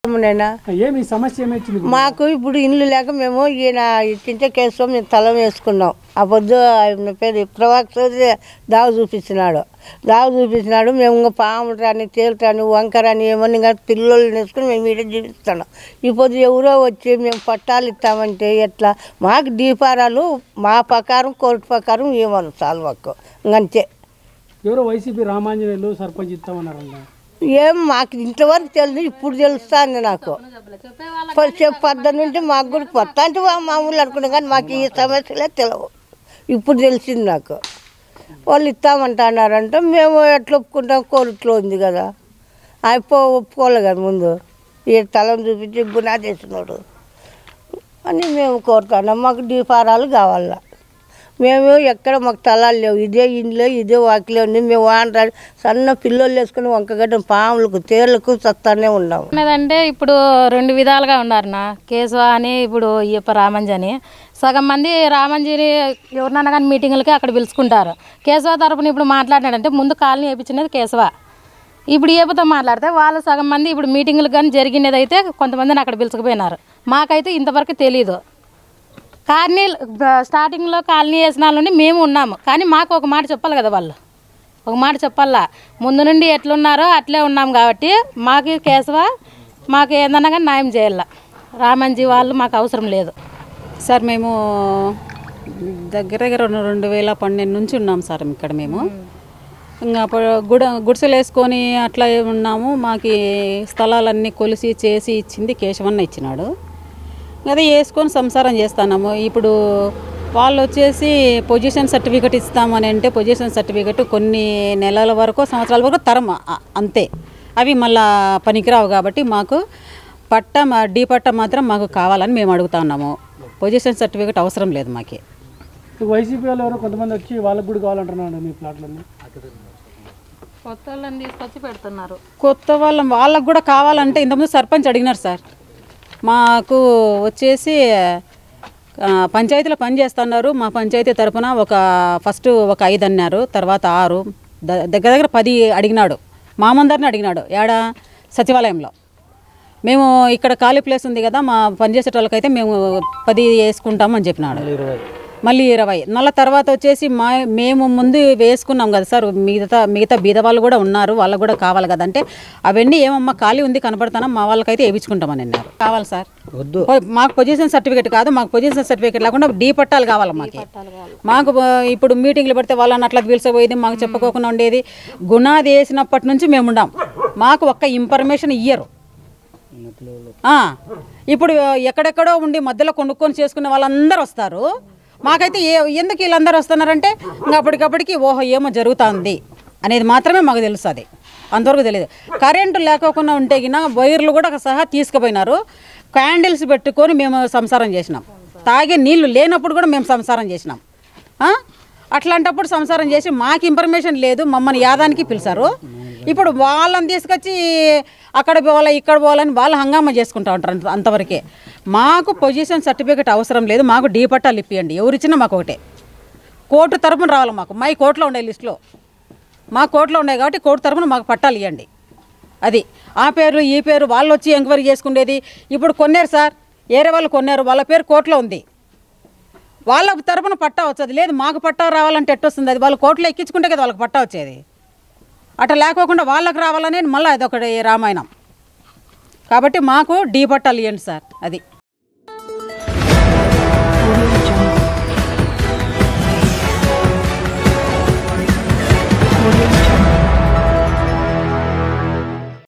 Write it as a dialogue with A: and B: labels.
A: నైనా
B: ఏమి సమస్య ఏమొచ్చింది
A: మాకు ఇప్పుడు ఇల్లు లేక మేము ఈయన ఇచ్చింటే కేసులో మేము తలం వేసుకున్నాం ఆ పొద్దు ఆయన పేరు ప్రభాక్ చౌదరి దావ చూపించినాడు దావ చూపించినాడు మేము ఇంకా పాములు రాని తేలు రాని వంక రాని ఏమని కానీ పిల్లలు వేసుకుని మేము ఈడ జీవిస్తున్నాం ఈ పొద్దు ఎవరో వచ్చి మేము పట్టాలు ఇస్తామంటే ఎట్లా మాకు దీపారాలు మా ప్రకారం కోర్టు ప్రకారం ఇవ్వను చాలు మాకు ఇంకంతే
B: ఎవరో వైసీపీ రామాంజనేయులు సర్పంచ్ ఇస్తామన్నారంట
A: ఏం మాకు ఇంతవరకు తెలియదు ఇప్పుడు తెలుస్తుంది నాకు పద్ద నుండి మాకు కూడా కొత్త అంటే వా- మామూలు అనుకున్నాం కానీ మాకు ఈ సమస్యలే తెలియవు ఇప్పుడు తెలిసింది నాకు వాళ్ళు ఇస్తామంటున్నారంటే మేము ఎట్లా ఒప్పుకుంటాం కోర్టులో ఉంది కదా అయిపో ఒప్పుకోవాలి కదా ముందు ఈ తలం చూపించి గుణా చేసినాడు అని మేము కోరుతున్నాం మాకు దీపారాలు కావాలా మేము ఎక్కడ మాకు తలాలు లేవు ఇదే ఇంట్లో ఇదే వాకిలే ఉంది మేము వాంటాడు సన్న పిల్లలు వేసుకుని వంకగడ్డ పాములకు తేళ్లకు సత్తానే ఉన్నాము
C: ఉన్నదంటే ఇప్పుడు రెండు విధాలుగా ఉన్నారు నా కేశవ అని ఇప్పుడు ఈయప్ప రామంజి అని సగం మంది రామంజిని ఎవరినన్నా కానీ మీటింగులకి అక్కడ పిలుచుకుంటారు కేశవ తరపున ఇప్పుడు మాట్లాడినాడంటే ముందు కాలనీ వేయించినది కేశవ ఇప్పుడు ఏపతో మాట్లాడితే వాళ్ళు సగం మంది ఇప్పుడు మీటింగులు కానీ జరిగినది అయితే కొంతమందిని అక్కడ పిలుచుకుపోయినారు మాకైతే ఇంతవరకు తెలియదు కాలనీ స్టార్టింగ్లో కాలనీ వేసిన వాళ్ళ నుండి మేము ఉన్నాము కానీ మాకు ఒక మాట చెప్పాలి కదా వాళ్ళు ఒక మాట చెప్పాలా ముందు నుండి ఎట్లున్నారో అట్లే ఉన్నాం కాబట్టి మాకు కేశవ మాకు ఏందన్నా కానీ న్యాయం చేయాల రామంజీ వాళ్ళు మాకు అవసరం లేదు
D: సార్ మేము దగ్గర దగ్గర రెండు రెండు వేల పన్నెండు నుంచి ఉన్నాం సార్ ఇక్కడ మేము ఇంకా అప్పుడు గుడ గుడిసెలు వేసుకొని అట్లా ఉన్నాము మాకు ఈ స్థలాలన్నీ కొలిసి చేసి ఇచ్చింది కేశవన్న ఇచ్చినాడు అదే వేసుకొని సంసారం చేస్తున్నాము ఇప్పుడు వాళ్ళు వచ్చేసి పొజిషన్ సర్టిఫికెట్ ఇస్తామని అంటే పొజిషన్ సర్టిఫికెట్ కొన్ని నెలల వరకు సంవత్సరాల వరకు తరం అ- అంతే అవి మళ్ళా పనికిరావు కాబట్టి మాకు పట్ట మా డీ పట్ట మాత్రం మాకు కావాలని మేము అడుగుతా ఉన్నాము పొజిషన్ సర్టిఫికెట్ అవసరం లేదు మాకి
B: వైసీపీ వాళ్ళు ఎవరో కొంతమంది వచ్చి వాళ్ళకి కూడా కావాలంటున్నాడు మీ ప్లాట్లన్నీ
C: కొత్త వాళ్ళని తీసుకొచ్చి పెడుతున్నారు
D: కొత్త వాళ్ళ వాళ్ళకు కూడా కావాలంటే ఇంతకుముందు సర్పంచ్ అడిగినారు సార్ మాకు వచ్చేసి ఆ, పంచాయతీలో పని చేస్తున్నారు మా పంచాయతీ తరపున ఒక ఫస్ట్ ఒక ఐదు అన్నారు తర్వాత ఆరు ద- దగ్గర దగ్గర పది అడిగినాడు మామందరిని అడిగినాడు ఏడ సచివాలయంలో మేము ఇక్కడ ఖాళీ ప్లేస్ ఉంది కదా మా పనిచేసే వాళ్ళకైతే మేము పది వేసుకుంటామని చెప్పినాడు మళ్ళీ ఇరవై మళ్ళీ తర్వాత వచ్చేసి మా మేము ముందు వేసుకున్నాం కదా సార్ మిగతా మిగతా బీద వాళ్ళు కూడా ఉన్నారు వాళ్ళకు కూడా కావాలి కదా అంటే అవన్నీ ఏమమ్మా ఖాళీ ఉంది కనపడతానా మా వాళ్ళకైతే వేయించుకుంటామని అన్నారు కావాలి సార్
E: వద్దు
D: పొ- మాకు పొజిషన్ సర్టిఫికేట్ కాదు మాకు పొజిషన్ సర్టిఫికేట్ లేకుండా డీ పట్టాలు కావాలి మాకు మాకు ఆ, ఇప్పుడు మీటింగ్లు పెడితే వాళ్ళని అట్లా పిలిచిపోయేది మాకు చెప్పుకోకుండా ఉండేది గుణాది వేసినప్పటి నుంచి మేము ఉండాం మాకు ఒక్క ఇన్ఫర్మేషన్ ఇయ్యరు ఆ, ఇప్పుడు ఎక్కడెక్కడో ఉండి మధ్యలో కొనుక్కొని చేసుకునే వాళ్ళందరూ వస్తారు మాకైతే ఏ ఎందుకు వీళ్ళందరూ వస్తున్నారంటే ఇంకా అప్పటికప్పటికి ఓహో ఏమో జరుగుతుంది అనేది మాత్రమే మాకు తెలుస్తుంది అంతవరకు తెలియదు కరెంటు లేకోకుండా ఉంటే గిన వైర్లు కూడా సహా తీసుకుపోయినారు క్యాండిల్స్ పెట్టుకొని మేము సంసారం చేసినాం తాగే నీళ్లు లేనప్పుడు కూడా మేము సంసారం చేసినాం ఆ? అట్లాంటప్పుడు సంసారం చేసి మాకు ఇన్ఫర్మేషన్ లేదు మమ్మల్ని యాదానికి పిలిచారు ఇప్పుడు వాళ్ళని తీసుకొచ్చి అక్కడ పోవాలా ఇక్కడ పోవాలని వాళ్ళు హంగామా చేసుకుంటా ఉంటారు అంత- అంతవరకే మాకు పొజిషన్ సర్టిఫికేట్ అవసరం లేదు మాకు డీ పట్టాలు ఇప్పియండి ఎవరిచ్చినా మాకు ఒకటే కోర్టు తరపున రావాలి మాకు మా కోర్టులో ఉండే లిస్టులో మా కోర్టులో ఉన్నాయి కాబట్టి కోర్టు తరపున మాకు పట్టాలు ఇవ్వండి అది ఆ పేరు ఈ పేరు వాళ్ళు వచ్చి ఎంక్వైరీ చేసుకునేది ఇప్పుడు కొన్నారు సార్ ఏరే వాళ్ళు కొన్నారు వాళ్ళ పేరు కోర్టులో ఉంది వాళ్ళ తరపున పట్టా వచ్చేది లేదు మాకు పట్టా రావాలంటే ఎట్టొస్తుంది అది వాళ్ళు కోర్టులో ఎక్కించుకుంటే కదా వాళ్ళకి పట్టా వచ్చేది అట్లా లేకోకుండా వాళ్ళకి రావాలని మళ్ళీ అదొకటి రామాయణం కాబట్టి మాకు డీ పట్టాలు ఇవ్వండి సార్ అది